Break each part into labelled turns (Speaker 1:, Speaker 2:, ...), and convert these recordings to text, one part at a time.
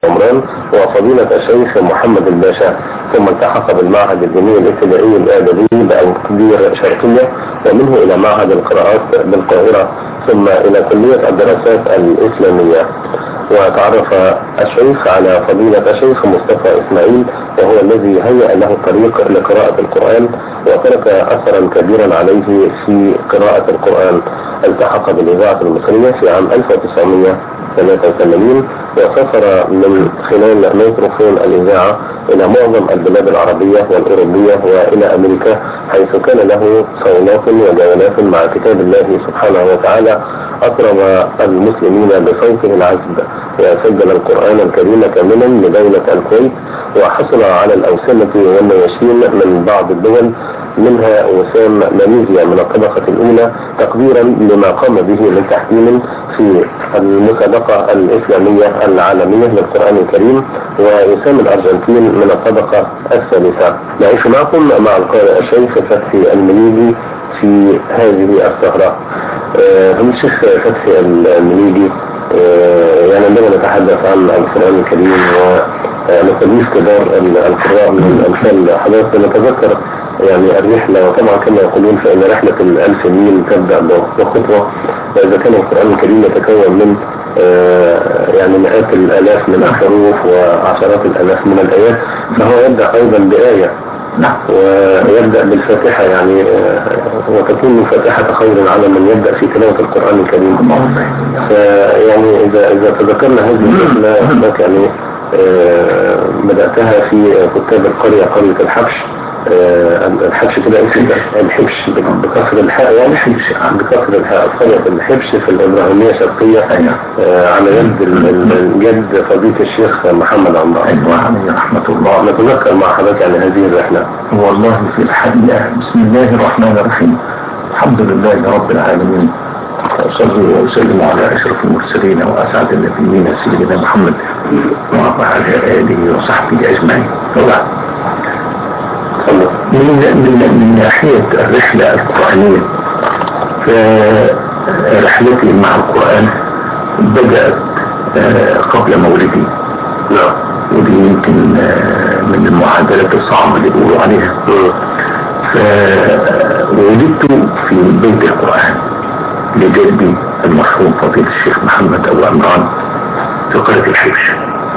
Speaker 1: عمران وفضيلة الشيخ محمد الباشا ثم التحق بالمعهد الديني الابتدائي الادبي بأبو شرقية ومنه الى معهد القراءات بالقاهرة ثم الى كلية الدراسات الاسلامية وتعرف الشيخ على فضيلة الشيخ مصطفى اسماعيل وهو الذي هيأ له الطريق لقراءة القرآن وترك اثرا كبيرا عليه في قراءة القرآن التحق بالاذاعة المصرية في عام 1900 83 وسافر من خلال ميكروفون الإذاعة إلى معظم البلاد العربية والأوروبية وإلى أمريكا حيث كان له صولات وجولات مع كتاب الله سبحانه وتعالى أكرم المسلمين بصوته العذب وسجل القرآن الكريم كاملا لدولة الكويت وحصل على الأوسمة والنياشين من بعض الدول منها وسام ماليزيا من الطبقة الأولى تقديرا لما قام به من تحكيم في المسابقة الإسلامية العالمية للقرآن الكريم ووسام الأرجنتين من الطبقة الثالثة نعيش معكم مع القارئ الشيخ فتحي المليجي في هذه السهرة آه، الشيخ فتحي المليجي آه، يعني عندما نتحدث عن القرآن الكريم ونستضيف كبار القراء من أمثال حضرتك نتذكر يعني الرحلة وطبعا كما يقولون فإن رحلة الألف ميل تبدأ بخطوة وإذا كان القرآن الكريم يتكون من آه، يعني مئات الآلاف من الحروف وعشرات الآلاف من الآيات فهو يبدأ أيضا بآية نعم ويبدأ بالفاتحة يعني آه، وتكون الفاتحة خير على من يبدأ في تلاوة القرآن الكريم فيعني إذا إذا تذكرنا هذه الرحلة هناك يعني آه، بدأتها في كتاب القرية قرية الحبش آه، الحبش كده اسم الحبش بكسر الحاء يعني حبش بكسر الحاء قرية الحبش في الإبراهيمية الشرقية آه، على يد الجد فضيلة الشيخ محمد عمار
Speaker 2: أيوة رحمة الله
Speaker 1: نتذكر مع حضرتك عن هذه الرحلة
Speaker 2: والله في الحقيقة بسم الله الرحمن الرحيم الحمد لله رب العالمين وصلي وسلم على أشرف المرسلين وأسعد النبيين سيدنا محمد وعلى آله وصحبه أجمعين وبعد من من من ناحية الرحلة القرآنية فرحلتي مع القرآن بدأت آه، قبل مولدي نعم ودي يمكن آه، من المعادلات الصعبة اللي بيقولوا عليها فولدت في بيت القرآن لجدي المرحوم فضيل الشيخ محمد أبو عمران في قرية الحبش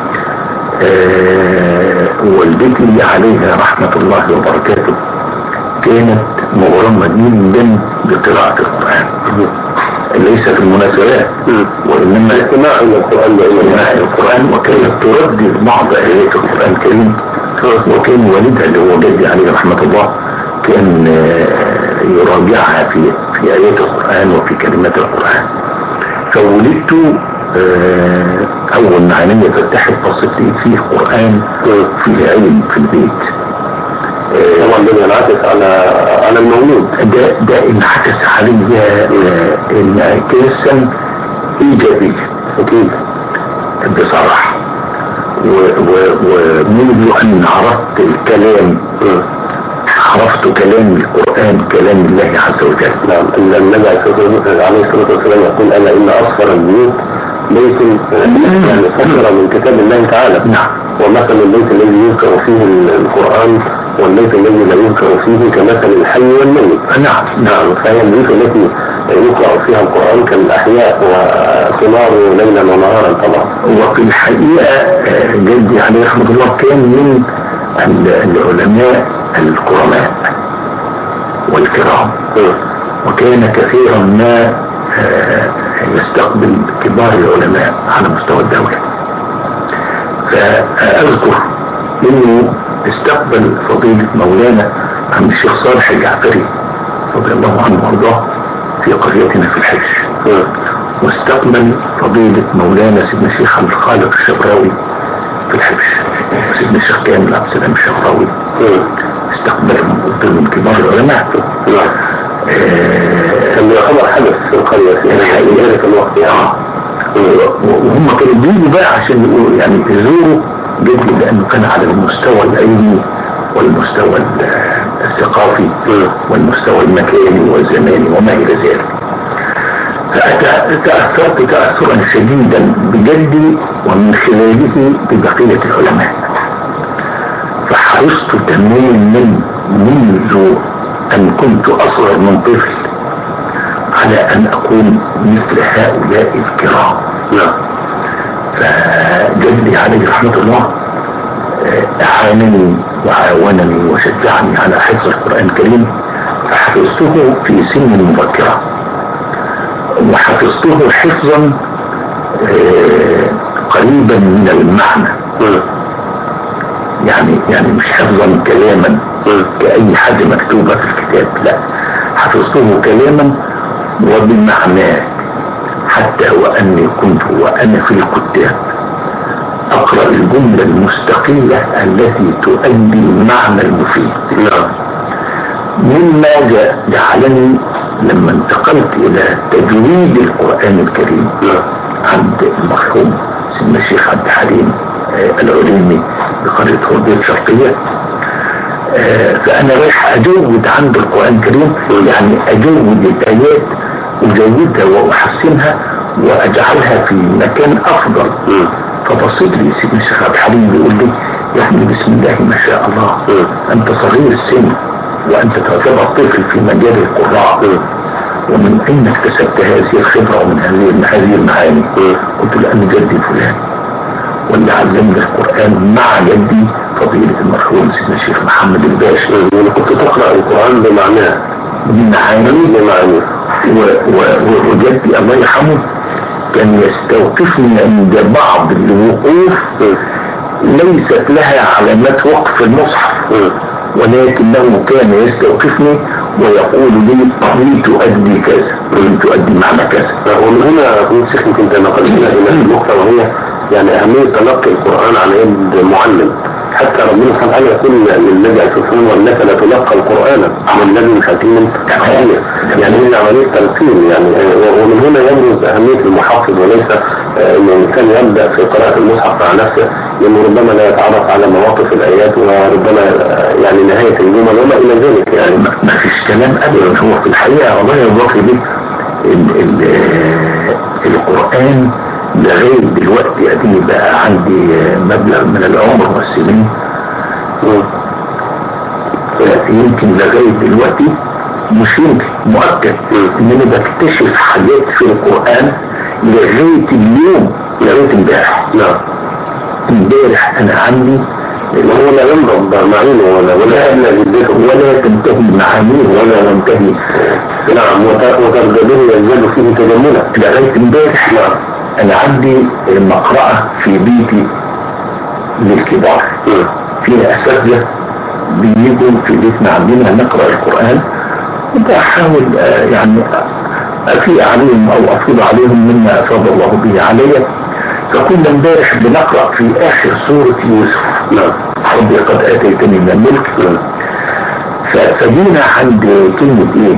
Speaker 2: آه، والدتي عليها رحمة الله وبركاته كانت مغرمة جدا بقراءة القرآن ليس في المناسبات وإنما
Speaker 1: استماع القرآن
Speaker 2: استماع القرآن وكانت تردد بعض آيات القرآن الكريم وكان والدها اللي هو جدي عليه رحمة الله كان آه، يراجعها في في آيات القرآن وفي كلمات القرآن فولدت آه، أول ما عيني فتحت بصيت فيه قرآن فيه علم في البيت
Speaker 1: آه، طبعا ده ينعكس على على المولود
Speaker 2: ده ده انعكس عليا انعكاسا ايجابي
Speaker 1: اكيد
Speaker 2: بصراحة ومنذ ان عرفت الكلام عرفت كلام القرآن كلام الله عز وجل
Speaker 1: نعم النبي عليه الصلاة والسلام يقول ألا إن أصفر البيوت بيت يعني صفر من كتاب الله تعالى
Speaker 2: نعم
Speaker 1: ومثل البيت الذي يذكر فيه القرآن والبيت الذي لا يذكر فيه كمثل الحي والميت
Speaker 2: نعم
Speaker 1: نعم فهي البيوت التي يقرأ فيها القرآن كالأحياء وثمار ليلا ونهارا طبعا
Speaker 2: وفي الحقيقة جدي عليه رحمة الله كان من العلماء الكرماء والكرام وكان كثيرا ما يستقبل كبار العلماء على مستوى الدولة فأذكر انه استقبل فضيلة مولانا عم الشيخ صالح الجعفري رضي الله عنه وارضاه في قريتنا في الحج واستقبل فضيلة مولانا سيدنا الشيخ عبد الخالق الشبراوي في الحج سيدنا الشيخ كامل عبد السلام الشبراوي استقبلهم من كبار العلماء
Speaker 1: كان يعتبر حدث في القرية في ذلك الوقت يعني
Speaker 2: وهم كانوا بيجوا بقى عشان يقولوا يعني يزوروا جدي لانه كان على المستوى العلمي والمستوى الثقافي والمستوى المكاني والزماني وما الى ذلك فتأثرت تأثرا شديدا بجدي ومن خلاله ببقية العلماء فحرصت تماما منذ أن كنت أصغر من طفل على أن أكون مثل هؤلاء الكرام
Speaker 1: نعم
Speaker 2: فجدي عليه رحمة الله أعانني وعاونني وشجعني على حفظ القرآن الكريم فحفظته في سن مبكرة وحفظته حفظا آه، قريبا من المعنى يعني يعني مش حفظا كلاما كأي حاجة مكتوبة في الكتاب لا حفظته كلاما وبمعناه حتى وأني كنت وأنا في الكتاب أقرأ الجملة المستقلة التي تؤدي المعنى المفيد
Speaker 1: نعم
Speaker 2: مما جعلني لما انتقلت إلى تجويد القرآن الكريم
Speaker 1: نعم
Speaker 2: عند المرحوم سيدنا الشيخ عبد الحليم آه، العليمي بقرية هردية الشرقية آه، فأنا رايح أجود عند القرآن الكريم يعني أجود الآيات أجودها وأحسنها وأجعلها في مكان أفضل فبصيت لي سيدنا الشيخ عبد الحليم بيقول لي يعني بسم الله ما شاء الله أنت صغير السن وأنت تعتبر طفل في مجال القراء ومن أين اكتسبت هذه الخبرة ومن هذه هذه المعاني قلت له أنا جدي فلان واللي علمني القرآن مع جدي فضيلة المرحوم سيدنا الشيخ محمد الباشا
Speaker 1: يعني كنت تقرأ القرآن بمعناه
Speaker 2: بمعاني
Speaker 1: بمعنى
Speaker 2: و- و- وجدي الله يرحمه كان يستوقفني عند بعض الوقوف ليست لها علامات وقف في المصحف ولكنه كان يستوقفني ويقول لي لي تؤدي كذا لي تؤدي معنى كذا
Speaker 1: ومن هنا كنت شيخ يمكن تنقلنا إلى النقطة وهي يعني أهمية تلقي القرآن على يد معلم حتى ربنا سبحانه وتعالى يقول للنبي عليه الصلاة والسلام وإنك لا تلقى القرآن من نبي حكيم خبير يعني هي عملية تلقين يعني آه، ومن هنا يبرز أهمية المحافظ وليس آه، إن الإنسان يبدأ في قراءة المصحف مع نفسه لأنه ربما لا يتعرف على مواقف الآيات وربما آه، يعني نهاية الجمل وما إلى ذلك يعني
Speaker 2: ما ما فيش كلام ابدا هو في الحقيقه والله يا بكر دي ال- ال- القران لغايه دلوقتي اديني بقى عندي مبلغ من العمر والسنين يمكن لغايه دلوقتي مش يمكن مؤكد ان انا بكتشف حاجات في القران لغايه اليوم لغايه امبارح
Speaker 1: نعم
Speaker 2: امبارح انا عندي
Speaker 1: وهو لا ينضب معينه ولا ولا يبلغ جدته
Speaker 2: ولا تنتهي معانيه ولا ينتهي
Speaker 1: نعم وت- وتردده يزداد فيه تجملا
Speaker 2: لغايه امبارح
Speaker 1: نعم
Speaker 2: انا عندي مقرأة في بيتي للكبار فيها اساتذه بيجوا في بيتنا عندنا نقرأ القرآن وبحاول آه، يعني افيء عليهم او افيض عليهم مما افاض الله به علي فكنا امبارح بنقرأ في اخر سورة يوسف
Speaker 1: نعم
Speaker 2: ربي قد اتيتني من الملك ف- فجينا عند كلمة ايه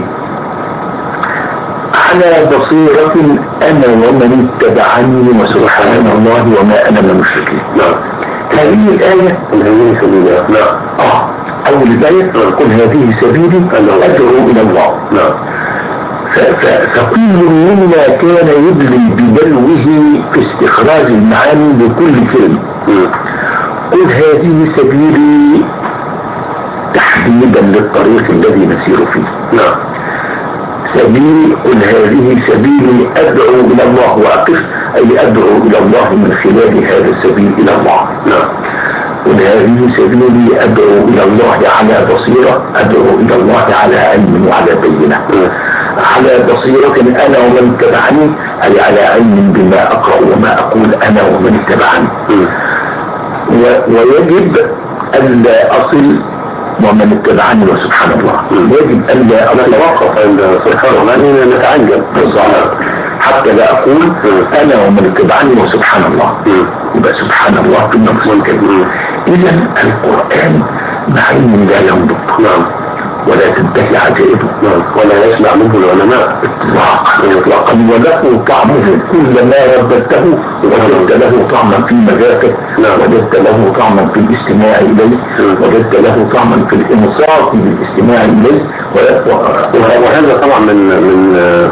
Speaker 2: على بصيرة انا ومن اتبعني وسبحان الله وما انا من المشركين
Speaker 1: نعم
Speaker 2: هذه الآية
Speaker 1: من هذه سبيلها نعم
Speaker 2: اه اول الآية قل هذه سبيلي ادعو الى الله
Speaker 1: نعم
Speaker 2: ف- ف- فكل منا كان يدلي بدلوه في استخراج المعاني لكل كلمة قل هذه سبيلي تحديدا للطريق الذي نسير فيه
Speaker 1: نعم
Speaker 2: سبيلي قل هذه سبيلي أدعو إلى الله وأقف أي أدعو إلى الله من خلال هذا السبيل إلى الله
Speaker 1: نعم
Speaker 2: قل هذه سبيلي أدعو إلى الله على بصيرة أدعو إلى الله على علم وعلى بينة على بصيرة أنا ومن اتبعني أي على علم بما أقرأ وما أقول أنا ومن اتبعني و- ويجب ألا أصل ومن اتبعني وسبحان الله يجب ألا أصل
Speaker 1: نتوقف عند سبحان الله أننا نتعجب
Speaker 2: بالظبط حتى لا أقول أنا ومن اتبعني وسبحان الله يبقى سبحان الله في النفس الكبير إذا القرآن معين لا ينضب
Speaker 1: نعم
Speaker 2: ولا تنتهي عجائبه
Speaker 1: نعم ولا يسمع منه العلماء
Speaker 2: اطلاقا اطلاقا وله طعمه كلما رددته وجدت له طعما في مذاقه
Speaker 1: نعم.
Speaker 2: وجدت له طعما في الاستماع اليه وجدت له طعما في الانصات بالاستماع اليه و- و-
Speaker 1: وهذا طبعا من من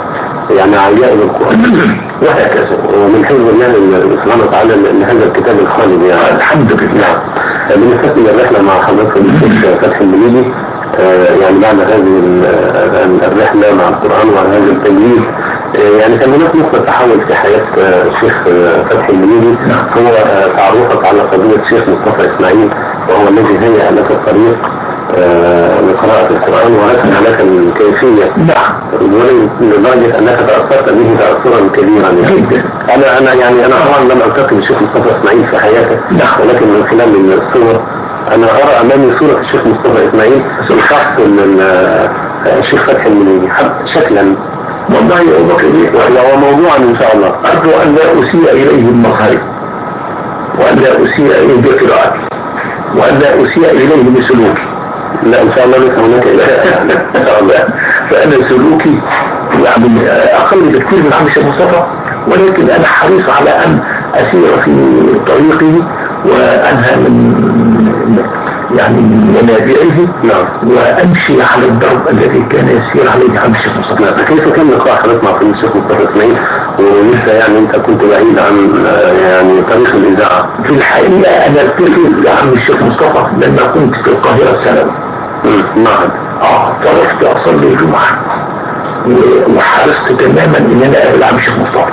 Speaker 1: يعني عجائب القرآن وهكذا ومن حفظ الله سبحانه وتعالى ان هذا الكتاب الخالد يعني
Speaker 2: الحمد لله
Speaker 1: بنستكمل الرحلة مع حضرتك الشيخ فتحي المليجي آه، يعني بعد هذه ال- الرحلة مع القرآن وعلى هذا التمييز آه، يعني كان هناك نقطة تحول في حياة آه، الشيخ آه، فتحي المليجي هو آه، تعرفك على فضيلة الشيخ مصطفى إسماعيل وهو الذي هيأ لك الطريق آه، لقراءة القرآن ورسم لك الكيفية
Speaker 2: نعم
Speaker 1: لدرجة أنك تأثرت به تأثرا كبيرا يعني.
Speaker 2: جدا
Speaker 1: أنا أنا يعني أنا طبعا لم ألتقي بالشيخ مصطفى إسماعيل في حياته
Speaker 2: نعم.
Speaker 1: ولكن من خلال الصور أنا أرى أمامي صورة الشيخ مصطفى إسماعيل شخص من آه، الشيخ فتحي المنيجي حب- شكلا
Speaker 2: والله يا أبو بكر
Speaker 1: وهو موضوعا إن شاء الله
Speaker 2: أرجو أن لا أسيء إليه بمظهري وأن لا أسيء إليه بقراءتي وأن لا أسيء إليه بسلوكي
Speaker 1: لا إن شاء الله ليس هناك إساءة إن شاء الله
Speaker 2: فأنا سلوكي يعني أقل بكثير من عم الشيخ مصطفى ولكن أنا حريص على أن أسير في طريقه وأنهى من يعني من منابعه
Speaker 1: نعم
Speaker 2: وأمشي على الدرب الذي كان يسير عليه عم الشيخ مصطفى
Speaker 1: نعم. كيف كان لقاء حضرتك مع فضيلة الشيخ مصطفى إسماعيل ولسه يعني أنت كنت بعيد عن آه، يعني طريق الإذاعة
Speaker 2: في الحقيقة أنا التقيت بعم الشيخ مصطفى لما كنت في القاهرة ثانوي
Speaker 1: مم. معهد
Speaker 2: اه فرحت اصلي الجمعة و- وحرصت تماما ان انا اقابل عم الشيخ مصطفى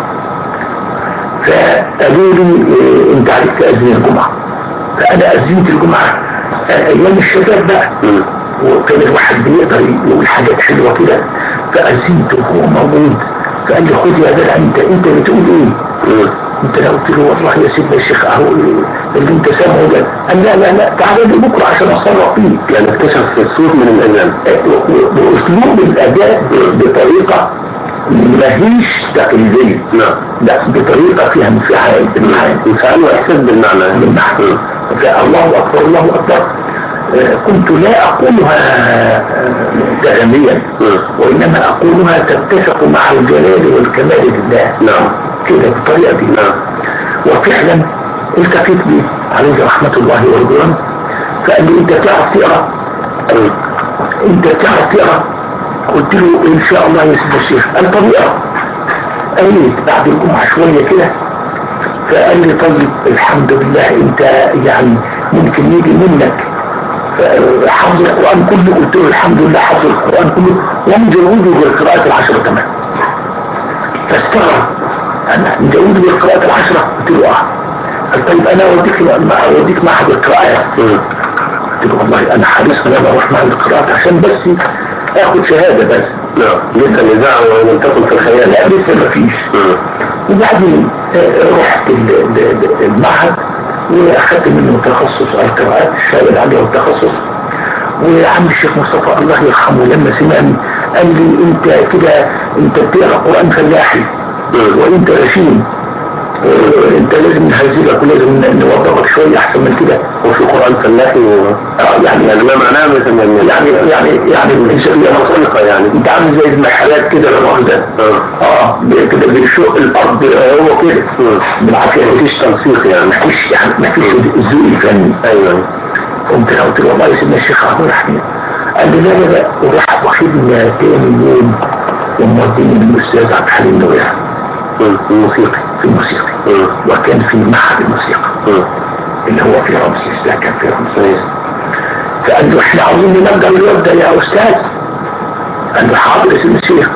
Speaker 2: فقالوا لي إيه، انت عليك تأذن الجمعة فانا اذنت الجمعة آه، ايام الشباب بقى
Speaker 1: مم.
Speaker 2: وكان الواحد بيقدر يقول حاجات حلوة كده فأذنت وهو موجود فقال لي خد يا جدع انت انت بتقول ايه؟
Speaker 1: مم.
Speaker 2: انت لو قلت له والله يا سيدنا الشيخ اهو اللي انت سامعه ده قال لا لا لا تعالى لي بكره عشان اصرف فيه
Speaker 1: يعني اكتشف الصوت من الأذان
Speaker 2: بأسلوب الأداء بطريقة ما هيش تقليدية
Speaker 1: نعم
Speaker 2: لا بطريقة فيها انفعال بالمعنى
Speaker 1: فعلوا إحساس بالمعنى
Speaker 2: بالمعنى فالله أكبر الله أكبر آه، كنت لا أقولها آه، كلاميا
Speaker 1: مم.
Speaker 2: وإنما أقولها تتفق مع الجلال والكمال لله
Speaker 1: نعم
Speaker 2: كده بالطريقة دي
Speaker 1: نعم
Speaker 2: وفعلا التقيت بي عليه رحمة الله ورضوانه فقال لي انت تعرف تقرا
Speaker 1: مم.
Speaker 2: انت تعرف تقرا قلت له ان شاء الله يا سيدي الشيخ قال طب اقرا قال لي بعد الجمعة شوية كده فقال لي طيب الحمد لله انت يعني ممكن يجي منك ف- حفظ القرآن كله قلت له الحمد لله حفظ القرآن كله ومجوده بالقراءة العشرة كمان فاستغرب انا مجوده بالقراءة العشرة قلت له اه قال طيب انا اوديك اوديك معهد القراءة
Speaker 1: مم.
Speaker 2: قلت له والله انا حريص ان انا اروح معهد القراءة عشان بس اخد شهادة بس
Speaker 1: نعم لسه الإذاعة ولم تكن في الخيال
Speaker 2: لا لسه مفيش
Speaker 1: مم.
Speaker 2: وبعدين آه، رحت ال- ال- ال- المعهد واخدت منه تخصص القراءات الشامل عليه التخصص وعم الشيخ مصطفى الله يرحمه لما سمعني قال لي انت كده انت بتقرا قران فلاحي
Speaker 1: مم.
Speaker 2: وانت غشيم آه، انت لازم نهزلك ولازم نوضبك شويه احسن من كده
Speaker 1: وفي قرآن فلاحي و...
Speaker 2: آه، يعني
Speaker 1: يعني ما معناه مثلا
Speaker 2: يعني يعني يعني
Speaker 1: هي موسيقى يعني
Speaker 2: انت عامل زي المحلات كده لما واخده
Speaker 1: آه.
Speaker 2: اه كده بيشق الارض آه، هو كده
Speaker 1: مم.
Speaker 2: بالعافيه
Speaker 1: مفيش تنسيق يعني
Speaker 2: مفيش يعني مفيش ذوق الفني
Speaker 1: ايوه
Speaker 2: قمت انا قلت له والله يا سيدنا الشيخ عبد الرحمن قال لي لا لا لا وراح واخدنا تاني يوم وموديني للاستاذ عبد الحليم نويح
Speaker 1: مم. الموسيقى
Speaker 2: في الموسيقى
Speaker 1: مم.
Speaker 2: وكان في معهد الموسيقى
Speaker 1: مم.
Speaker 2: اللي هو في رمسيس ده كان في رمسيس فقال له احنا عاوزين ننجم الواد ده يا استاذ قال له حاضر يا سيدنا الشيخ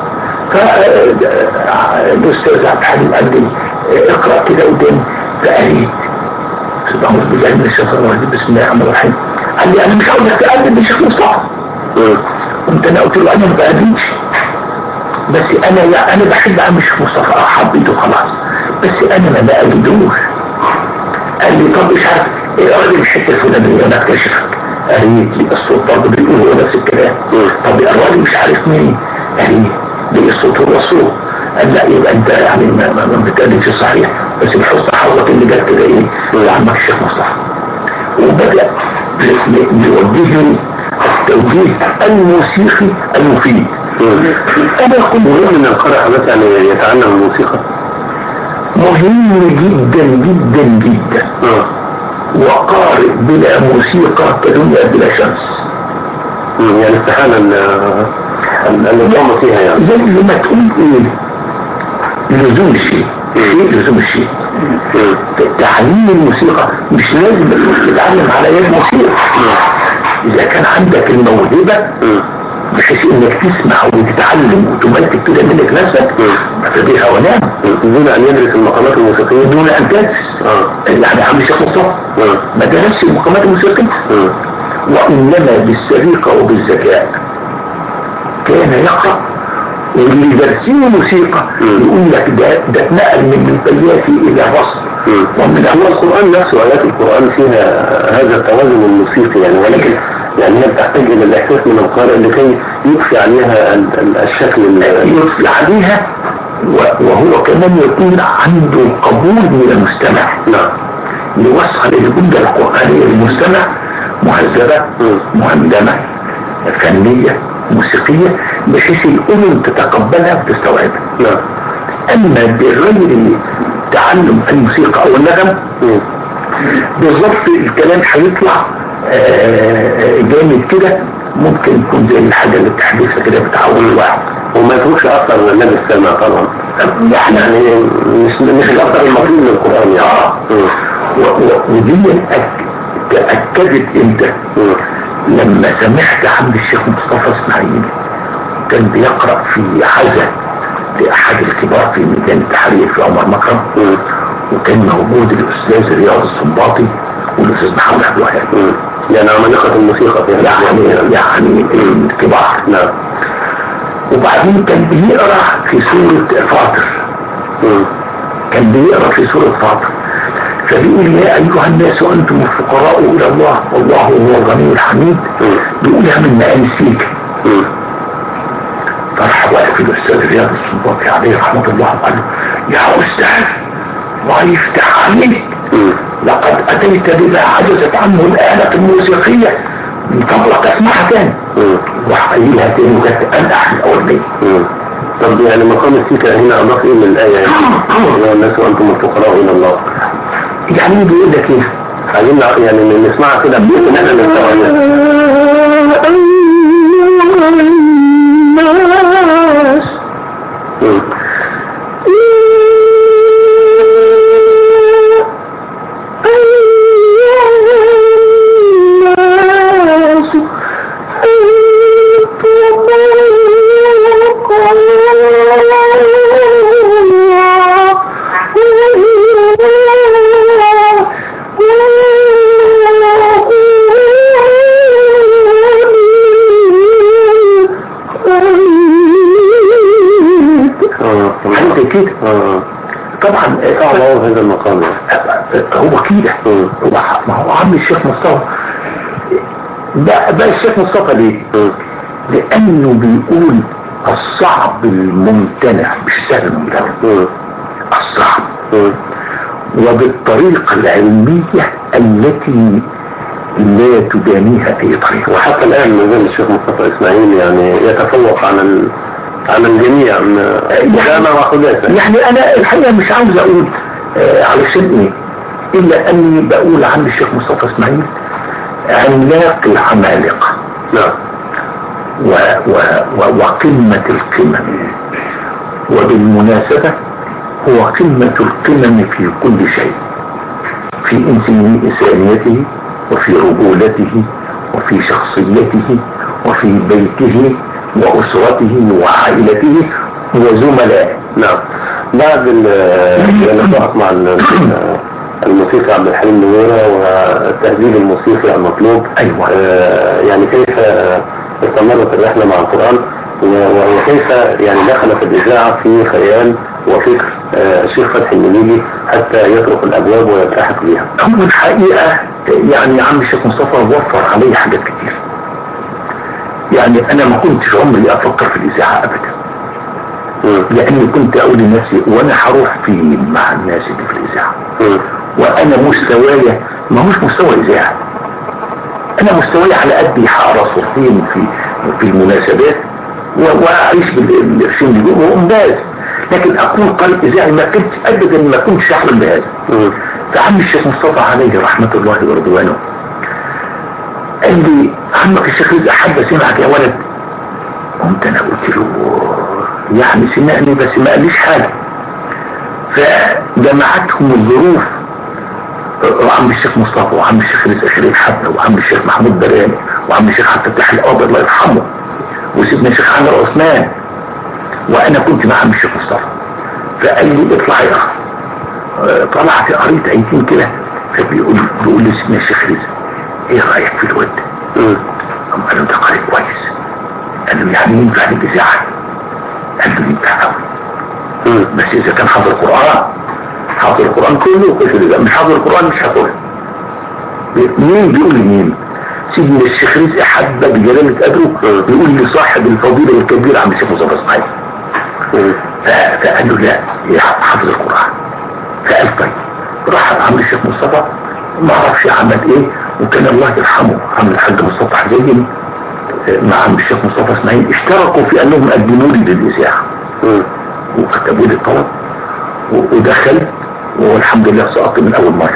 Speaker 2: فالاستاذ عبد الحليم قال لي اه، اقرا كده قدامي فقريت اعوذ بالله من الشيطان الرجيم بسم الله الرحمن الرحيم قال لي انا مش عاوزك تقلد الشيخ مصطفى
Speaker 1: مم.
Speaker 2: قمت انا قلت له انا ما بقلدش بس انا يا انا بحب عم الشيخ مصطفى اه حبيته خلاص بس انا ما بقلدوش قال لي طب مش عارف ايه راجل الحته الفلانيه انا اكتشفك قريت لي الصوت برضه بيقول هو نفس الكلام
Speaker 1: مم.
Speaker 2: طب الراجل مش عارف مين قريت لي الصوت هو الصوت قال لا يبقى انت يعني ما, ما, ما بتقلدش صحيح بس بحسن حظك اللي جت كده ايه لعمك الشيخ مصطفى وبدأ يوجهني التوجيه الموسيقي المفيد
Speaker 1: مم.
Speaker 2: انا كنت
Speaker 1: مهم ان القارئ حضرتك يعني يتعلم الموسيقى
Speaker 2: مهم جدا جدا جدا
Speaker 1: اه
Speaker 2: وقارئ بلا موسيقى كدنيا بلا شمس
Speaker 1: مم. يعني استحالة ان ان إن نقوم فيها يعني
Speaker 2: زي ما تقول ايه لزوم الشيء شيء لزوم الشيء تعليم الموسيقى مش لازم تتعلم على يد موسيقى اذا كان عندك الموهبة بحيث انك تسمع وتتعلم وتملك كده منك نفسك فبها ونعم
Speaker 1: دون ان يدرس المقامات الموسيقية
Speaker 2: دون ان تدرس يعني عم الشيخ مصطفى ما درسش المقامات الموسيقية وانما بالسريقة وبالذكاء كان يقرأ واللي دارسين موسيقى يقول لك ده ده اتنقل من البياتي الى مصر
Speaker 1: ومن هو القرآن نفسه آيات القرآن فيها هذا التوازن الموسيقي يعني ولكن يعني هي بتحتاج إلى الإحساس من القارئ لكي يضفي عليها الشكل
Speaker 2: يضفي عليها وهو كمان يكون عنده قبول من المستمع
Speaker 1: نعم
Speaker 2: يوصل الجملة القرآنية للمستمع مهذبة مهندمة فنية موسيقية بحيث الأذن تتقبلها وتستوعبها
Speaker 1: نعم
Speaker 2: أما بغير تعلم الموسيقى أو النغم بالظبط الكلام هيطلع جامد كده ممكن يكون زي الحاجة اللي بتحدثها كده بتعود الواحد
Speaker 1: وما يتركش أثر النبي السامع طبعا يعني مش مش الأثر المطلوب من القرآن يعني
Speaker 2: ودي تأكدت امتى لما سمعت عند الشيخ مصطفى اسماعيل كان بيقرأ في حزة لأحد الكبار في ميدان التحرير في عمر مكرم وكان موجود الأستاذ رياض الصنباطي والأستاذ محمد عبد الوهاب
Speaker 1: يعني عمالقة الموسيقى في
Speaker 2: يعني يعني الكبار
Speaker 1: نعم
Speaker 2: وبعدين كان بيقرأ في سورة فاطر كان بيقرأ في سورة فاطر فبيقول يا أيها الناس أنتم الفقراء إلى الله والله هو الغني الحميد بيقولها من مآنسيك فراح واقف الأستاذ رياض السنباطي عليه رحمة الله قال له يا أستاذ الله يفتح عليك لقد أتيت بما عجزت عنه الآلة الموسيقية من فضلك اسمعها تاني وحقيلها تاني وكانت أنح الأولانية
Speaker 1: طب يعني مقام السيكا هنا أضاف إيه من الآية يعني يا الناس وأنتم الفقراء إلى الله
Speaker 2: يعني بيقول لك ايه
Speaker 1: عايزين يعني نسمعها كده بحيث ان احنا نستوعبها
Speaker 2: الناس كده طبعا
Speaker 1: صعب هذا المقام
Speaker 2: هو كده ما هو عم الشيخ مصطفى ده بقى الشيخ مصطفى ليه لانه بيقول الصعب الممتنع مش سهل الممتنع الصعب وبالطريقة العلمية التي لا تدانيها اي طريقة
Speaker 1: وحتى الان ما زال الشيخ مصطفى اسماعيل يعني يتفوق على ال... على الجميع
Speaker 2: يعني,
Speaker 1: وخلافه
Speaker 2: يعني انا الحقيقة مش عاوز اقول آه علشان ايه الا اني بقول عن الشيخ مصطفى اسماعيل عملاق العمالقة
Speaker 1: نعم
Speaker 2: و و و وقمة القمم وبالمناسبة هو قمة القمم في كل شيء في إنسانيته وفي رجولته وفي شخصيته وفي بيته وأسرته وعائلته وزملائه
Speaker 1: نعم بعد اللقاء مع الموسيقى عبد الحليم نويرة والتهذيب الموسيقي المطلوب
Speaker 2: أيوة
Speaker 1: آه يعني كيف استمرت الرحلة مع القرآن وكيف يعني دخلت الإذاعة في خيال وفكر الشيخ آه فتحي المليجي حتى يترك الأبواب ويلتحق بها
Speaker 2: هو الحقيقة يعني عم الشيخ مصطفى وفر علي حاجات كتير يعني أنا ما كنتش عمري أفكر في الإذاعة أبدا لأني كنت أقول لنفسي وأنا هروح فين مع الناس اللي في الإذاعة وأنا مستواي ما هوش مستوى إذاعة أنا مستواي على قدي هقرا صورتين في في المناسبات وأعيش بالقرشين اللي جوه وأمباز لكن أكون قارئ إذاعي ما كنت أبدا ما كنتش أحلم بهذا فعم الشيخ مصطفى عليه رحمة الله ورضوانه قال لي عمك الشيخ رزق حد سمعك يا ولد قمت أنا قلت له يعني سمعني بس ما قاليش حاجة فجمعتهم الظروف وعم الشيخ مصطفى وعم الشيخ رزق شريف حبة وعم الشيخ محمود براني وعم الشيخ عبد الفتاح القاضي الله يرحمه وسيدنا الشيخ عمر عثمان وانا كنت مع عم الشيخ مصطفى فقال لي اطلع يا اخي طلعت قريت ايتين كده فبيقول بيقول لي سيدنا الشيخ رزق ايه رايك في الود؟ قام قال له ده قارئ كويس قال له يعني ينفع الاذاعه؟ قال له ينفع قوي بس اذا كان حافظ القران حافظ القرآن كله كله مش حافظ القرآن مش هاكله مين بيقول لمين سيدنا الشيخ رزق حبة بجلالة قدره بيقول لصاحب الفضيلة الكبير عم الشيخ مصطفى اسماعيل فقال له لا يا حافظ القرآن فقال طيب راح عم الشيخ مصطفى ما اعرفش عمل ايه وكان الله يرحمه عم الحاج مصطفى حجاجي مع عم الشيخ مصطفى اسماعيل اشتركوا في انهم قدموا لي للاذاعه وكتبوا لي الطلب ودخل والحمد لله سقطت من اول مرة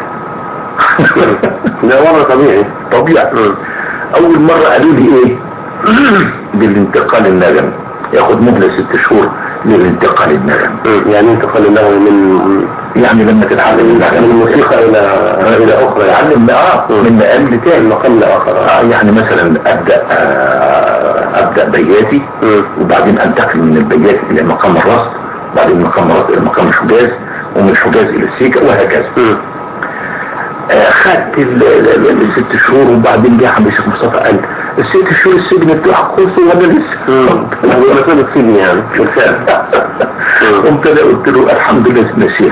Speaker 1: ده وضع طبيعي
Speaker 2: طبيعي اول مرة قالوا لي ايه بالانتقال النغمي ياخد مهلة ست شهور للانتقال النغمي
Speaker 1: يعني انتقال النغمي من
Speaker 2: يعني لما تتعلم
Speaker 1: من الموسيقى الى الى اخرى
Speaker 2: يعلم اه من مقام لتاني
Speaker 1: مقام لاخر
Speaker 2: آه يعني مثلا ابدا آه ابدا بياتي وبعدين انتقل من البياتي الى مقام الرصد بعدين مقام الرصد الى مقام الحجاز ومن الحجاز الى السيكا وهكذا آه خدت الست شهور وبعدين جه عم الشيخ مصطفى قال الست شهور السجن بتاعك خلص ولا لسه؟
Speaker 1: هو كان السجن يعني
Speaker 2: قمت انا قلت له الحمد لله سيدنا الشيخ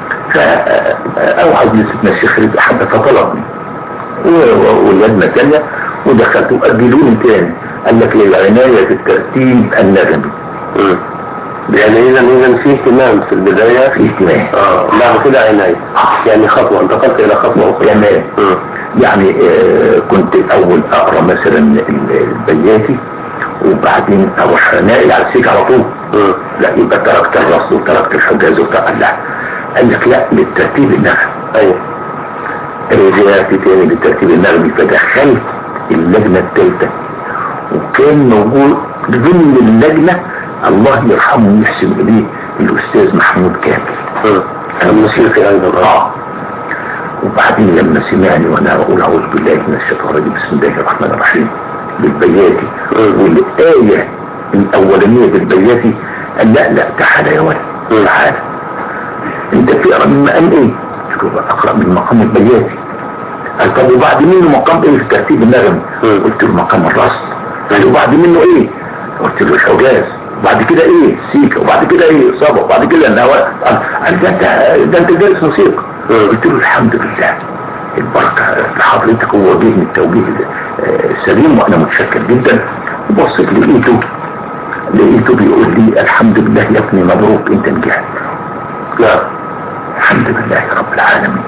Speaker 2: فاوعد لي سيدنا الشيخ رزق حتى فطلبني ولجنة تانية ودخلت وأجلوني تاني قال لك للعناية في الترتيب النغمي
Speaker 1: يعني اذا اذا في اهتمام في البداية
Speaker 2: في اهتمام
Speaker 1: اه بعد كده عناية يعني خطوة انتقلت الى خطوة اخرى
Speaker 2: تمام يعني آه كنت الاول اقرا مثلا البياتي وبعدين اروح ناقل على السيك على طول لا يبقى تركت الرصد وتركت الحجاز وتركت لا قال لك لا للترتيب النغمي
Speaker 1: ايوه
Speaker 2: رجعت تاني للترتيب النغمي فدخلت اللجنة الثالثة وكان موجود ضمن اللجنة الله يرحمه ويحسن اليه الاستاذ محمود كامل
Speaker 1: الموسيقي ايضا
Speaker 2: اه وبعدين لما سمعني وانا اقول اعوذ بالله من الشيطان الرجيم بسم الله الرحمن الرحيم بالبياتي والايه الاولانيه بالبياتي قال لا لا تعالى يا ولد تعالى انت بتقرا من مقام ايه؟ قلت له اقرا من مقام البياتي قال طب وبعد منه مقام ايه في ترتيب النغم؟ قلت له مقام الرصد قال وبعد منه ايه؟ قلت له الحجاز وبعد كده ايه سيكا وبعد كده ايه صبا وبعد كده النواة قال ده انت ده انت دارس موسيقى قلت له الحمد لله البركة لحضرتك ووجهني التوجيه السليم وانا متشكر جدا وبصيت لقيته لقيته بيقول لي الحمد لله يا ابني مبروك انت نجحت لا الحمد لله رب العالمين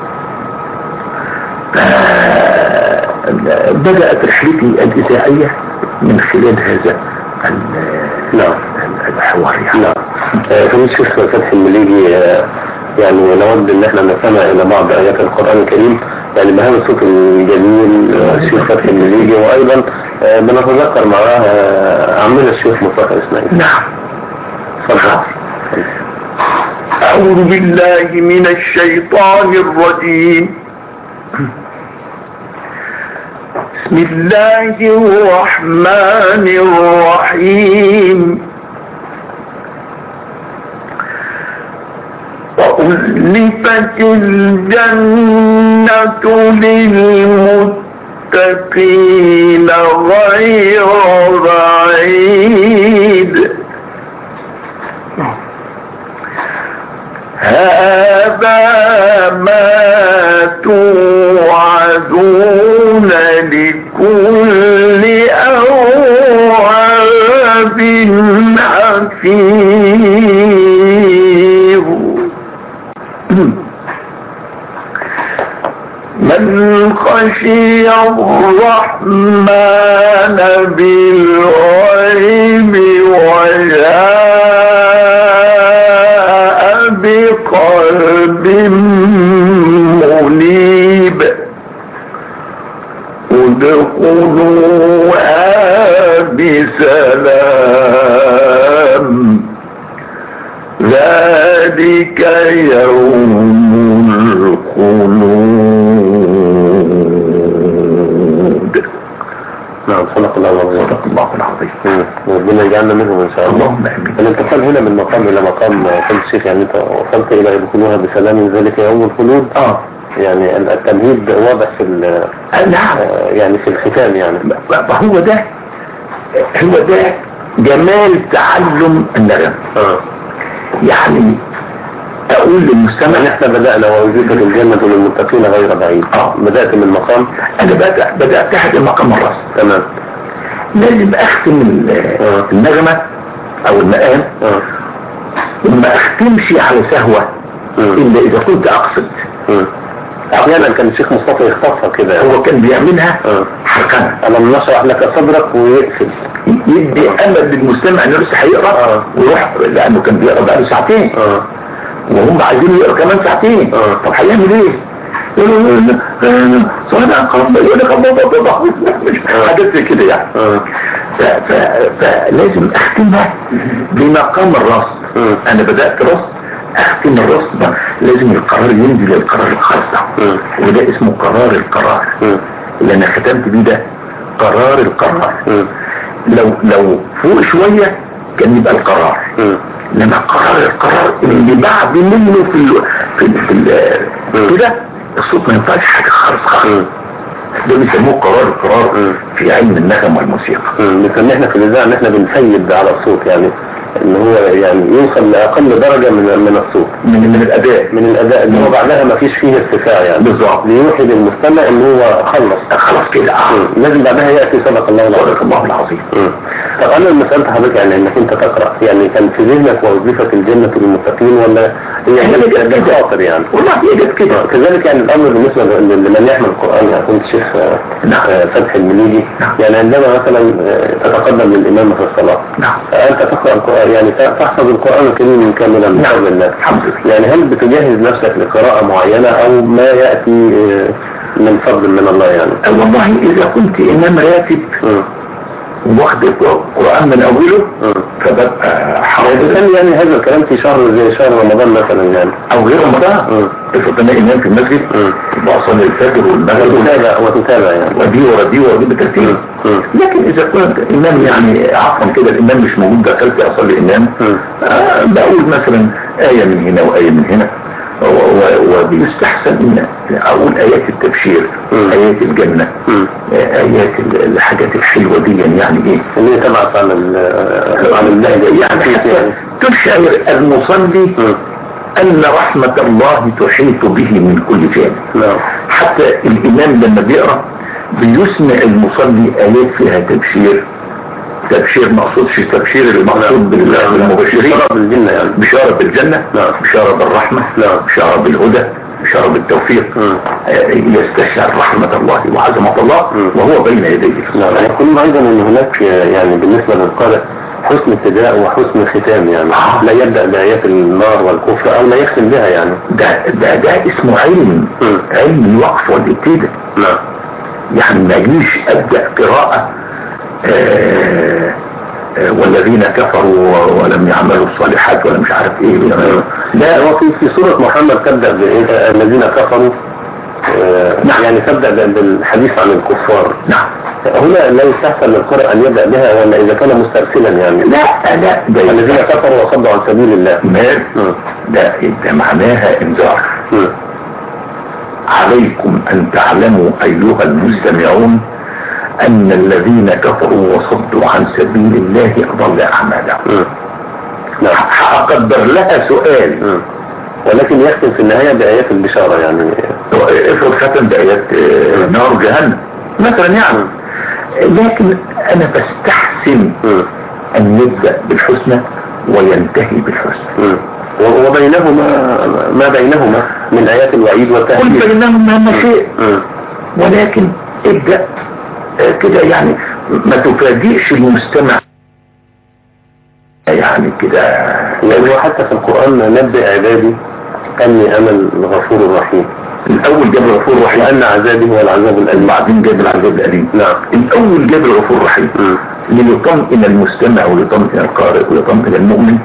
Speaker 2: بدأت رحلتي الإذاعية من خلال هذا
Speaker 1: لا
Speaker 2: الحوار يعني
Speaker 1: لا في الشيخ فتحي المليجي يعني نود ان احنا نستمع الى بعض ايات القرآن الكريم يعني بهذا الصوت الجميل الشيخ فتحي المليجي وايضا بنتذكر معاه عمنا الشيخ مصطفى اسماعيل
Speaker 2: نعم
Speaker 1: تفضل
Speaker 3: أعوذ بالله من الشيطان الرجيم بسم الله الرحمن الرحيم وأزلفت الجنة للمتقين غير بعيد هذا ما توعدون لكل أواب حفيظ من خشي الرحمن بالغيب وجاء بقلب منيب ادخلوها بسلام ذلك يوم الخلود
Speaker 1: نعم صدق الله العظيم
Speaker 2: صدق الله العظيم
Speaker 1: مم. ربنا يجعلنا منهم ان شاء الله
Speaker 2: اللهم امين
Speaker 1: الانتقال هنا من مقام الى مقام قال الشيخ يعني انت وصلت الى يدخلوها بسلام ذلك يوم الخلود
Speaker 2: اه
Speaker 1: يعني التمهيد واضح في ال-
Speaker 2: آه، نعم
Speaker 1: آه، يعني في الختام يعني
Speaker 2: ما هو ده هو ده جمال تعلم النغم
Speaker 1: اه
Speaker 2: يعني اقول للمستمع
Speaker 1: يعني احنا بدأنا ووظيفة الجنة للمتقين غير بعيد
Speaker 2: آه.
Speaker 1: بدأت من مقام
Speaker 2: انا بدأ بدأت تحت المقام الراس
Speaker 1: تمام
Speaker 2: لازم اختم ال-
Speaker 1: آه.
Speaker 2: النغمة او المقام
Speaker 1: اه
Speaker 2: وما اختمش على سهوة
Speaker 1: مم.
Speaker 2: الا اذا كنت اقصد
Speaker 1: مم. احيانا كان الشيخ مصطفى يخطفها كده يعني.
Speaker 2: هو كان بيعملها
Speaker 1: اه
Speaker 2: حركنة
Speaker 1: ألم نشرح لك صدرك ويقفل
Speaker 2: يدي امل للمستمع انه لسه هيقرا
Speaker 1: آه.
Speaker 2: ويروح لانه كان بيقرا بقاله ساعتين
Speaker 1: اه
Speaker 2: وهم عايزين يقرا كمان ساعتين
Speaker 1: آه.
Speaker 2: طب هيعمل ايه؟ صدق الله يقول لك الله الله الله
Speaker 1: آه.
Speaker 2: حاجات زي كده يعني
Speaker 1: اه
Speaker 2: ف- ف- فلازم اختمها بمقام الرصد
Speaker 1: مم.
Speaker 2: انا بدأت رصد اختم الرصد ده لازم القرار ينزل القرار الخاص ده
Speaker 1: مم.
Speaker 2: وده اسمه قرار القرار
Speaker 1: مم.
Speaker 2: اللي انا ختمت بيه ده قرار القرار
Speaker 1: مم.
Speaker 2: لو لو فوق شوية كان يبقى القرار
Speaker 1: مم.
Speaker 2: لما قرار القرار اللي بعد منه في ال في ال في ال كده الصوت ما ينفعش حاجة خالص خالص
Speaker 1: مم.
Speaker 2: ده بيسموه قرار القرار
Speaker 1: مم.
Speaker 2: في علم النغم والموسيقى
Speaker 1: مم. بنسميه احنا في الاذاعه ان احنا بنسيب على الصوت يعني ان هو يعني يوصل لاقل درجه من من الصوت
Speaker 2: من من الاداء
Speaker 1: من الاداء اللي هو بعدها ما فيش فيه ارتفاع يعني
Speaker 2: بالظبط
Speaker 1: ليوحي للمستمع ان هو خلص
Speaker 2: خلاص كده اه
Speaker 1: مم. لازم بعدها ياتي صدق الله العظيم
Speaker 2: صدق الله العظيم
Speaker 1: مم. طب انا لما سالت حضرتك يعني انك انت تقرا يعني كان في ذهنك وظيفه الجنه للمتقين ولا هي
Speaker 2: هي
Speaker 1: جت
Speaker 2: جت
Speaker 1: جت
Speaker 2: كده.
Speaker 1: خاطر يعني
Speaker 2: والله هي جت كده
Speaker 1: آه، كذلك يعني الامر بالنسبه ل- لمن يحمل القران يعني كنت شيخ آه،
Speaker 2: نعم.
Speaker 1: آه، فتحي المليجي
Speaker 2: نعم.
Speaker 1: يعني عندما مثلا آه، تتقدم للامام في الصلاه
Speaker 2: نعم
Speaker 1: فانت تقرا القران يعني ت- تحفظ القران الكريم كاملا من
Speaker 2: نعم.
Speaker 1: قبل الله
Speaker 2: الحمد لله
Speaker 1: يعني هل بتجهز نفسك لقراءه معينه او ما ياتي آه، من فضل من الله يعني
Speaker 2: آه، والله اذا كنت امام راتب
Speaker 1: مم.
Speaker 2: واخد القران من اوله
Speaker 1: مم.
Speaker 2: فببقى حافظ
Speaker 1: كان يعني هذا الكلام في شهر زي شهر رمضان مثلا يعني
Speaker 2: او غير رمضان
Speaker 1: مم.
Speaker 2: افرض انا امام في المسجد
Speaker 1: مم.
Speaker 2: بصلي الفجر والمغرب
Speaker 1: وتتابع وتتابع يعني
Speaker 2: ودي ورا دي ورا دي بالترتيب
Speaker 1: مم.
Speaker 2: لكن اذا كنت امام يعني عفوا كده الامام مش موجود دخلت اصلي امام
Speaker 1: مم.
Speaker 2: آه بقول مثلا آية من هنا وآية من هنا و- و- وبيستحسن ان اقول ايات التبشير
Speaker 1: مم.
Speaker 2: ايات الجنة
Speaker 1: مم.
Speaker 2: آه، ايات ال- الحاجات الحلوة دي يعني ايه
Speaker 1: اللي هي تبعت عن ال عن اللهجة
Speaker 2: يعني حتى تشعر المصلي
Speaker 1: مم.
Speaker 2: ان رحمة الله تحيط به من كل جانب
Speaker 1: نعم
Speaker 2: حتى الامام لما بيقرأ بيسمع المصلي ايات فيها تبشير تبشير ما اقصدش تبشير المقصود بال- بالمبشرين
Speaker 1: شراب الجنة يعني
Speaker 2: بشارة بالجنة
Speaker 1: نعم.
Speaker 2: بشارة بالرحمة
Speaker 1: نعم.
Speaker 2: بشارة بالهدى بشارة بالتوفيق
Speaker 1: مم.
Speaker 2: آه، يستشعر رحمة الله وعظمة الله
Speaker 1: مم.
Speaker 2: وهو بين يديه
Speaker 1: نعم يقولون أيضا أن هناك يعني بالنسبة للقارئ حسن ابتداء وحسن ختام يعني
Speaker 2: آه.
Speaker 1: لا يبدأ بآيات النار والكفر أو لا يختم بها يعني
Speaker 2: ده, ده, ده اسمه علم
Speaker 1: مم.
Speaker 2: علم الوقف والابتداء
Speaker 1: نعم
Speaker 2: يعني ما يجيش ابدأ قراءة آه، آه، والذين كفروا ولم يعملوا الصالحات ولا مش عارف ايه
Speaker 1: لا هو في في سورة محمد تبدأ بإيه؟ الذين كفروا آه،
Speaker 2: نعم.
Speaker 1: يعني تبدأ ب- بالحديث عن الكفار
Speaker 2: نعم
Speaker 1: هنا لا يستحسن للقارئ أن يبدأ بها ولا إذا كان مسترسلا يعني
Speaker 2: لا لا ده
Speaker 1: الذين كفروا وصدوا عن سبيل الله
Speaker 2: مال
Speaker 1: مم.
Speaker 2: ده ده معناها انذار
Speaker 1: مم.
Speaker 2: عليكم أن تعلموا أيها المستمعون أن الذين كفروا وصدوا عن سبيل الله أضل أعمالهم
Speaker 1: مم. نعم
Speaker 2: هقدر لها سؤال
Speaker 1: مم. ولكن يختم في النهاية بآيات البشارة يعني
Speaker 2: افرض ختم بآيات آه، نار جهنم مثلا يعني لكن أنا بستحسن
Speaker 1: مم.
Speaker 2: أن نبدأ بالحسنى وينتهي بالحسنى
Speaker 1: مم. و- وبينهما ما بينهما من آيات الوعيد
Speaker 2: قل
Speaker 1: والتهديد
Speaker 2: بينهما ما شيء
Speaker 1: مم.
Speaker 2: ولكن ابدأ آه، كده يعني ما تفاجئش المستمع يعني كده
Speaker 1: يعني وحتى في القرآن نبئ عبادي أني أنا الغفور الرحيم
Speaker 2: الأول جاب الغفور الرحيم
Speaker 1: وأن عذابي هو العذاب الأليم
Speaker 2: بعدين جاب العذاب الأليم
Speaker 1: نعم
Speaker 2: الأول جاب الغفور الرحيم
Speaker 1: مم.
Speaker 2: ليطمئن المستمع وليطمئن القارئ وليطمئن المؤمن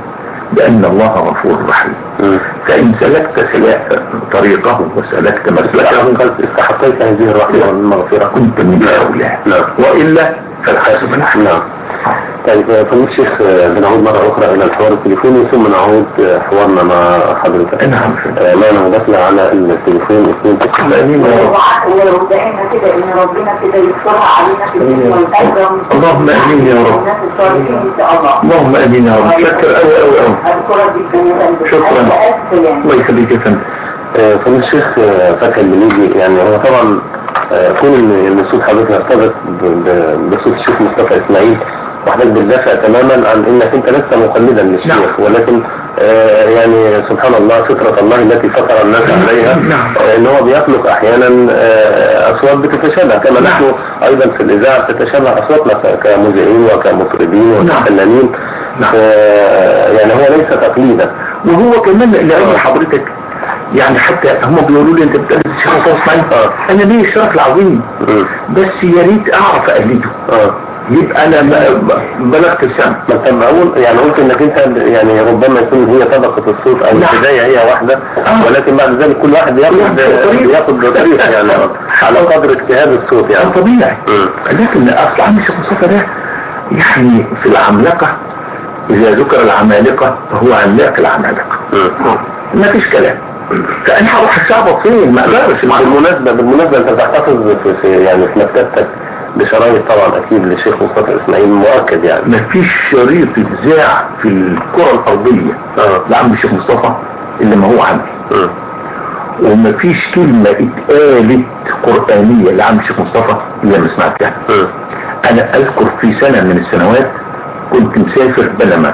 Speaker 2: بأن الله غفور رحيم فإن سلكت سلاك طريقه وسلكت مسلكه
Speaker 1: قد استحقيت هذه الرحمة والمغفرة
Speaker 2: كنت من هؤلاء
Speaker 1: نعم.
Speaker 2: وإلا فالحاسب نحن
Speaker 1: نعم طيب فضيلة الشيخ بنعود مرة أخرى إلى الحوار التليفوني ثم نعود حوارنا مع حضرتك
Speaker 2: نعم
Speaker 1: آه، معنا مداخلة على التليفون اثنين
Speaker 2: آمين يا رب
Speaker 4: ودعينا كده ان ربنا كده يسترها علينا في الدنيا والآخرة
Speaker 2: اللهم آمين يا رب
Speaker 4: والناس الصالحين ان شاء الله
Speaker 2: اللهم آمين يا رب شكر أوي أوي أوي
Speaker 4: أذكرك جدا
Speaker 2: شكراً.
Speaker 4: ألف يعني
Speaker 2: الله يخليك يا فندم
Speaker 1: آه، فضيلة الشيخ آه، فتحي المليجي يعني هو طبعا آه، كون ان إن صوت حضرتك يرتبط ب- ب- بصوت الشيخ مصطفى اسماعيل وحضرتك بتدافع تماما عن انك انت لست مقلدا للشيخ
Speaker 2: نعم.
Speaker 1: ولكن آه، يعني سبحان الله فطرة الله التي فطر الناس عليها
Speaker 2: نعم.
Speaker 1: آه، ان هو بيخلق احيانا آه، اصوات بتتشابه كما نحن ايضا في الاذاعه تتشابه اصواتنا ك- كمذيعين وكمطربين
Speaker 2: نعم.
Speaker 1: وكفنانين
Speaker 2: نعم.
Speaker 1: آه، يعني هو ليس تقليدا
Speaker 2: وهو كمان لأن حضرتك يعني حتى هم بيقولوا لي انت بتقلد الشيخ مصطفى اسماعيل
Speaker 1: آه.
Speaker 2: انا ليه الشرف العظيم
Speaker 1: مم.
Speaker 2: بس يا ريت اعرف اقلده
Speaker 1: اه
Speaker 2: يبقى انا ب- بلغت السمع
Speaker 1: ما انت اقول يعني قلت انك انت يعني ربما يكون هي طبقة الصوت او
Speaker 2: نعم.
Speaker 1: البداية هي واحدة
Speaker 2: آه.
Speaker 1: ولكن بعد ذلك كل واحد ياخد
Speaker 2: ياخد طريق.
Speaker 1: ياخد طريق يعني على قدر اجتهاد الصوت يعني
Speaker 2: طبيعي
Speaker 1: مم.
Speaker 2: لكن اصل عم الشيخ مصطفى ده يعني في العملاقة اذا ذكر العمالقة فهو عملاق العمالقة
Speaker 1: مم.
Speaker 2: ما فيش كلام فانا هروح الشعب فين ما اقدرش
Speaker 1: بالمناسبة بالمناسبة انت بتحتفظ في, في يعني في مكتبتك بشرايط طبعا اكيد للشيخ مصطفى اسماعيل مؤكد يعني
Speaker 2: ما فيش شريط اتذاع في الكرة الارضية
Speaker 1: اه
Speaker 2: لعم الشيخ مصطفى اللي ما هو عندي
Speaker 1: مم.
Speaker 2: وما فيش كلمة اتقالت قرآنية لعم الشيخ مصطفى إلا ما سمعتها
Speaker 1: مم.
Speaker 2: أنا أذكر في سنة من السنوات كنت مسافر بنما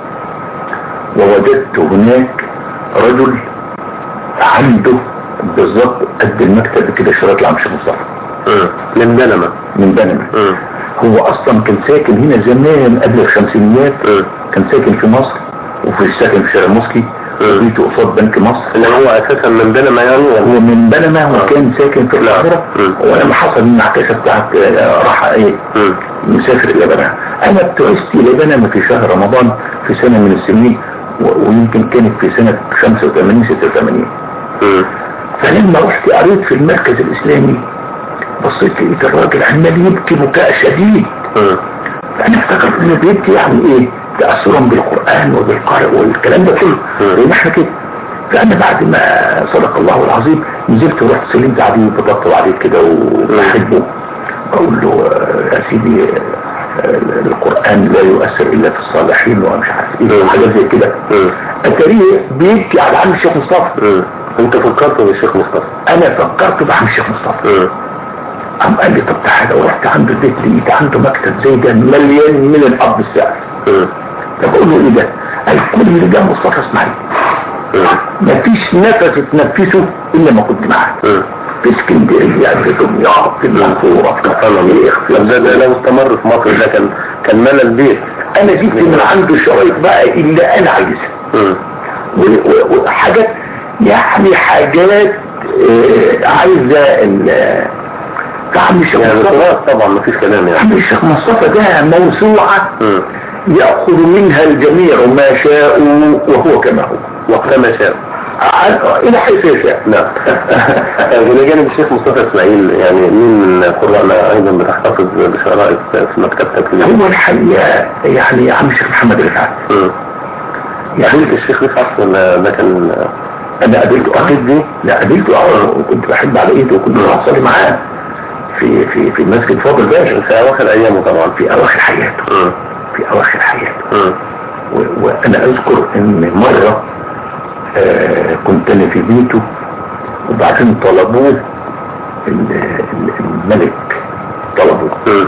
Speaker 2: ووجدت هناك رجل عنده بالظبط قد المكتب كده شرايط لعم الشيخ مصطفى
Speaker 1: مم. من بنما
Speaker 2: من بنما
Speaker 1: مم.
Speaker 2: هو أصلا كان ساكن هنا زمان قبل الخمسينيات
Speaker 1: مم.
Speaker 2: كان ساكن في مصر وفي ساكن في شارع موسكي وبيته قصاد بنك مصر
Speaker 1: اللي هو اساسا من بنما يعني ولا
Speaker 2: هو من بنما وكان ساكن في القاهرة
Speaker 1: مم.
Speaker 2: ولما حصل النعكشة بتاعت آه، راح ايه
Speaker 1: مم.
Speaker 2: مسافر الى بنما انا ابتعثت الى بنما في شهر رمضان في سنة من السنين و- ويمكن كانت في سنة 85 86
Speaker 1: مم.
Speaker 2: فلما رحت قريت في المركز الاسلامي بصيت لقيت الراجل عمال يبكي بكاء شديد
Speaker 1: مم.
Speaker 2: فانا افتكرت انه بيبكي يعني ايه تأثرا بالقرآن وبالقارئ والكلام ده كله
Speaker 1: مم.
Speaker 2: لان احنا كده فانا بعد ما صدق الله العظيم نزلت ورحت سلمت عليه وبطبطب عليه كده وبحبه اقول له آه، يا سيدي آه، القرآن لا يؤثر الا في الصالحين ومش عارف ايه
Speaker 1: مم.
Speaker 2: حاجات زي كده
Speaker 1: مم.
Speaker 2: اتاريه بيبكي على عم الشيخ مصطفى
Speaker 1: مم. انت فكرت بالشيخ مصطفى
Speaker 2: انا فكرت بعم الشيخ مصطفى
Speaker 1: مم.
Speaker 2: قام قال لي طب تعالى ورحت عنده البيت لقيت عنده مكتب زي ده مليان من الارض السقف
Speaker 1: مم.
Speaker 2: طب اقول له ايه ده؟ قال كل اللي ده مصطفى اسماعيل
Speaker 1: مم.
Speaker 2: مفيش نفس اتنفسه الا ما كنت معاه
Speaker 1: مم.
Speaker 2: في اسكندريه في دمياط في المنصوره في
Speaker 1: سبحان الله طب ده ده لو استمر في مصر ده كان كان ملى البيت
Speaker 2: انا جبت من عنده شرايط بقى اللي انا عايزها
Speaker 1: مم.
Speaker 2: و- و- وحاجات يعني حاجات آه، عايزه ال- عم الشيخ
Speaker 1: يعني
Speaker 2: مصطفى
Speaker 1: خلاص طبعا مفيش كلام يعني
Speaker 2: عم الشيخ مصطفى ده موسوعه
Speaker 1: مم.
Speaker 2: يأخذ منها الجميع ما شاءوا وهو كما هو
Speaker 1: وقتما شاء
Speaker 2: عن- إلى حيث يشاء
Speaker 1: نعم إلى جانب الشيخ مصطفى إسماعيل يعني مين من قراءنا أيضا بتحتفظ بشرائط في مكتبتك
Speaker 2: هو الحقيقة يعني يا عم الشيخ محمد رفعت
Speaker 1: مم.
Speaker 2: يعني
Speaker 1: قابلت الشيخ رفعت ولا ده كان
Speaker 2: أنا قابلته أكيد دي لا قابلته أه وكنت بحب على إيده وكنت بروح أصلي معاه في في في مسجد فاضل باشا
Speaker 1: في أواخر أيامه طبعا
Speaker 2: في أواخر حياته
Speaker 1: مم.
Speaker 2: في أواخر حياته
Speaker 1: مم.
Speaker 2: و- وأنا أذكر إن مرة آه كنت أنا في بيته وبعدين طلبوه ال- ال- الملك طلبوه
Speaker 1: مم.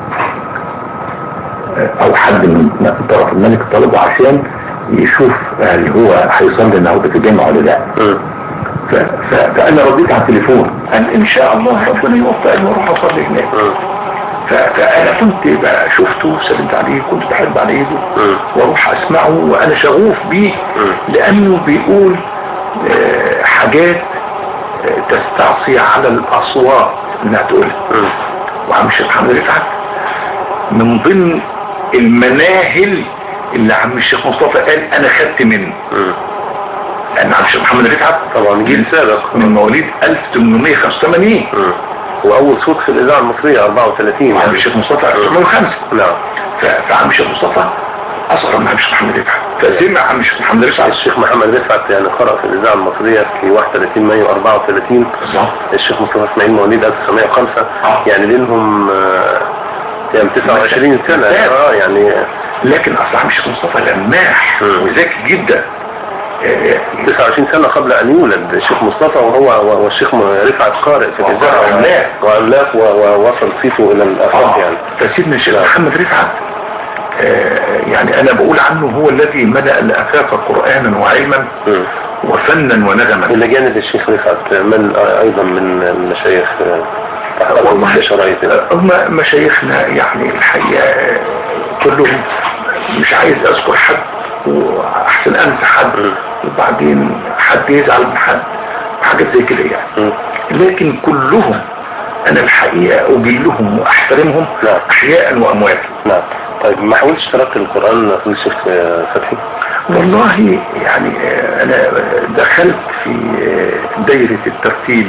Speaker 2: او حد من طرف الملك طلبه عشان يشوف هل هو هيصلي النهارده في الجامع ولا لا
Speaker 1: مم.
Speaker 2: ف... ف... فانا رديت على التليفون قال ان شاء الله ربنا يوفقني واروح اصلي هناك
Speaker 1: مم.
Speaker 2: ف... فانا كنت بقى شفته سلمت عليه كنت بحب على ايده
Speaker 1: مم.
Speaker 2: واروح اسمعه وانا شغوف بيه
Speaker 1: مم.
Speaker 2: لانه بيقول آه، حاجات آه، تستعصي على الاصوات انها تقولها
Speaker 1: مم.
Speaker 2: وعم الشيخ محمد رفعت من ضمن المناهل اللي عم الشيخ مصطفى قال انا خدت منه
Speaker 1: مم.
Speaker 2: لان عم الشيخ محمد رفعت
Speaker 1: طبعا جيل سابق
Speaker 2: من مواليد 1885
Speaker 1: مم. واول صوت في الاذاعه المصريه 34
Speaker 2: وعم
Speaker 1: يعني
Speaker 2: الشيخ مصطفى 1905
Speaker 1: نعم
Speaker 2: ف- فعم الشيخ مصطفى اصغر من عم الشيخ محمد رفعت فسمع عم الشيخ محمد رفعت
Speaker 1: الشيخ محمد رفعت يعني قرأ في الإذاعة المصرية في 31 مايو 34
Speaker 2: بالظبط.
Speaker 1: الشيخ مصطفى اسماعيل مواليد 1905
Speaker 2: آه.
Speaker 1: يعني بينهم آه، يعني 29 سنة اه يعني
Speaker 2: لكن اصل عم الشيخ مصطفى لماح
Speaker 1: مم.
Speaker 2: وذكي جدا آه،
Speaker 1: 29 سنة قبل أن يولد الشيخ مصطفى وهو والشيخ رفعت قارئ في الإذاعة
Speaker 2: وعملاق.
Speaker 1: وعملاق و- ووصل صيته إلى الآفاق
Speaker 2: آه.
Speaker 1: يعني
Speaker 2: فسيدنا الشيخ
Speaker 1: نعم.
Speaker 2: محمد رفعت آه، يعني انا بقول عنه هو الذي ملأ الافاق قرآنا وعلما
Speaker 1: مم.
Speaker 2: وفنا ونغما
Speaker 1: إلى جانب الشيخ رفعت من أيضا من المشايخ آه،
Speaker 2: والله
Speaker 1: في شرايط
Speaker 2: هم مشايخنا يعني الحقيقة آه، كلهم مش عايز اذكر حد واحسن انسى حد
Speaker 1: مم.
Speaker 2: وبعدين حد يزعل من حد وحاجات زي كده يعني
Speaker 1: مم.
Speaker 2: لكن كلهم انا الحقيقة اجلهم واحترمهم
Speaker 1: نعم.
Speaker 2: احياء وامواتا
Speaker 1: نعم طيب ما حاولتش ترك القرآن في الشيخ آه، فتحي
Speaker 2: والله يعني آه، انا دخلت في آه، دايرة الترتيل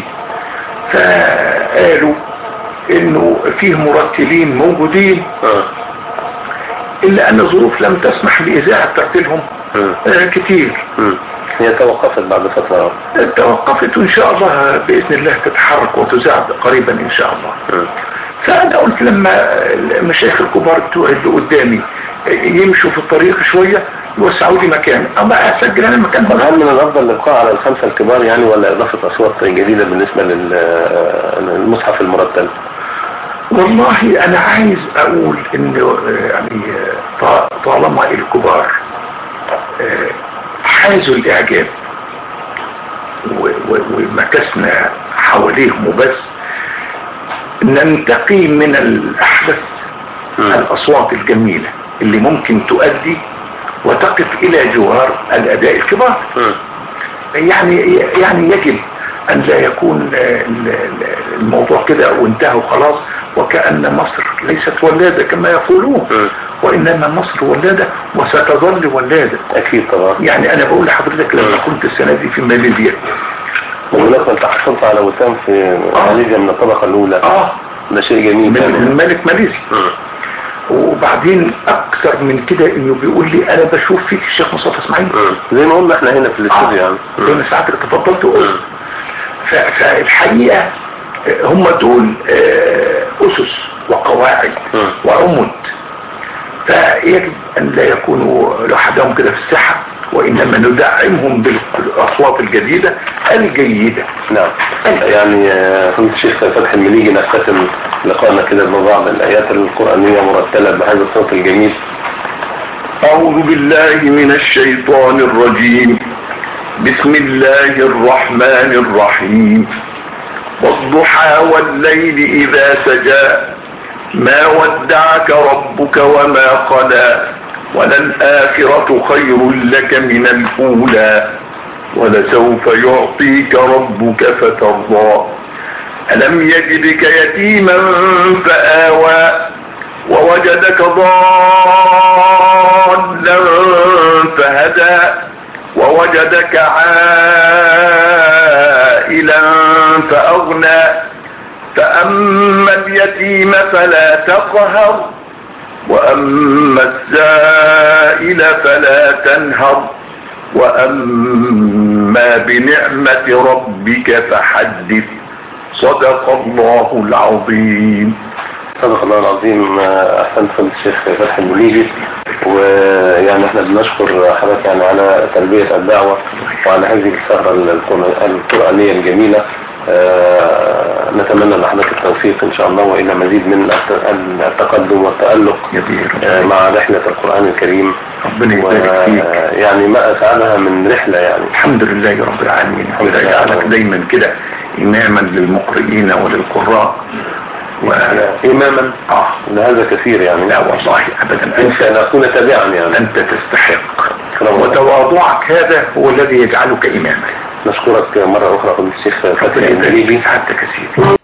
Speaker 2: فقالوا انه فيه مرتلين موجودين
Speaker 1: اه
Speaker 2: الا ان الظروف لم تسمح باذاعة ترتيلهم
Speaker 1: مم.
Speaker 2: آه، كتير
Speaker 1: مم. هي توقفت بعد فترة
Speaker 2: توقفت وان شاء الله باذن الله تتحرك وتذاع قريبا ان شاء الله
Speaker 1: مم.
Speaker 2: فانا قلت لما المشايخ الكبار بتوعي اللي قدامي يمشوا في الطريق شوية يوسعوا لي مكان اما اسجل انا المكان بره
Speaker 1: هل من الأفضل الإبقاء على الخمسة الكبار يعني ولا إضافة أصوات جديدة بالنسبة لل- آه، للمصحف المرتل؟
Speaker 2: والله انا عايز اقول انه يعني ط- طالما الكبار آه، حازوا الاعجاب و- و- ومكسنا حواليهم وبس ننتقي من الاحدث
Speaker 1: مم.
Speaker 2: الاصوات الجميلة اللي ممكن تؤدي وتقف الى جوار الاداء الكبار
Speaker 1: مم.
Speaker 2: يعني يعني يجب ان لا يكون آه، ال- ال- الموضوع كده وانتهى وخلاص وكأن مصر ليست ولادة كما يقولون
Speaker 1: مم.
Speaker 2: وانما مصر ولادة وستظل ولادة
Speaker 1: أكيد طبعا
Speaker 2: يعني انا بقول لحضرتك لما كنت السنة دي في ماليزيا
Speaker 1: بالمناسبة أنت حصلت على وسام في ماليزيا من الطبقة الأولى
Speaker 2: اه
Speaker 1: ده شيء جميل
Speaker 2: من
Speaker 1: يعني.
Speaker 2: من ملك ماليزيا
Speaker 1: مم.
Speaker 2: وبعدين اكثر من كده انه بيقول لي انا بشوف فيك الشيخ مصطفى اسماعيل
Speaker 1: مم. زي ما قلنا احنا هنا في الاستوديو يعني
Speaker 2: آه. زي ما ساعتك تفضلت وقلت ف- فالحقيقة آه، هم دول آه، أسس وقواعد
Speaker 1: مم.
Speaker 2: وعمد فيجب أن لا يكونوا لوحدهم كده في الساحة وإنما ندعمهم بالأصوات الجديدة الجيدة
Speaker 1: نعم يعني آه، فضيلة الشيخ فتحي المليجي نختتم لقاءنا كده ببعض الآيات القرآنية مرتلة بهذا الصوت الجميل
Speaker 3: أعوذ بالله من الشيطان الرجيم بسم الله الرحمن الرحيم والضحى والليل إذا سجى ما ودعك ربك وما قلى وللآخرة خير لك من الأولى ولسوف يعطيك ربك فترضى ألم يجدك يتيما فآوى ووجدك ضالا فهدى ووجدك عائلا فأغنى فأما اليتيم فلا تقهر وأما السائل فلا تنهر وأما بنعمة ربك فحدث صدق الله العظيم
Speaker 1: صدق الله العظيم آه، أحسنت فضيلة الشيخ فتحي المليجي ويعني احنا بنشكر حضرتك يعني على تلبية الدعوة وعلى هذه السهرة القرآن- القرآنية الجميلة آه، نتمنى لحضرتك التوفيق إن شاء الله وإلى مزيد من الت- التقدم والتألق
Speaker 2: يدير
Speaker 1: آه، مع رحلة القرآن الكريم
Speaker 2: ربنا يبارك فيك
Speaker 1: يعني ما أسعدها من رحلة يعني
Speaker 2: الحمد لله رب العالمين
Speaker 1: الحمد لله.
Speaker 2: ويجعلك دايما كده إماما للمقرئين وللقراء و...
Speaker 1: إماما
Speaker 2: آه
Speaker 1: هذا كثير يعني
Speaker 2: لا والله أبدا
Speaker 1: أنت أن أكون تابعا يعني
Speaker 2: أنت تستحق
Speaker 1: كلام الله.
Speaker 2: وتواضعك هذا هو الذي يجعلك إماما
Speaker 1: نشكرك مرة أخرى فضيلة الشيخ فتحي المليجي
Speaker 2: سعادتك يا سيدي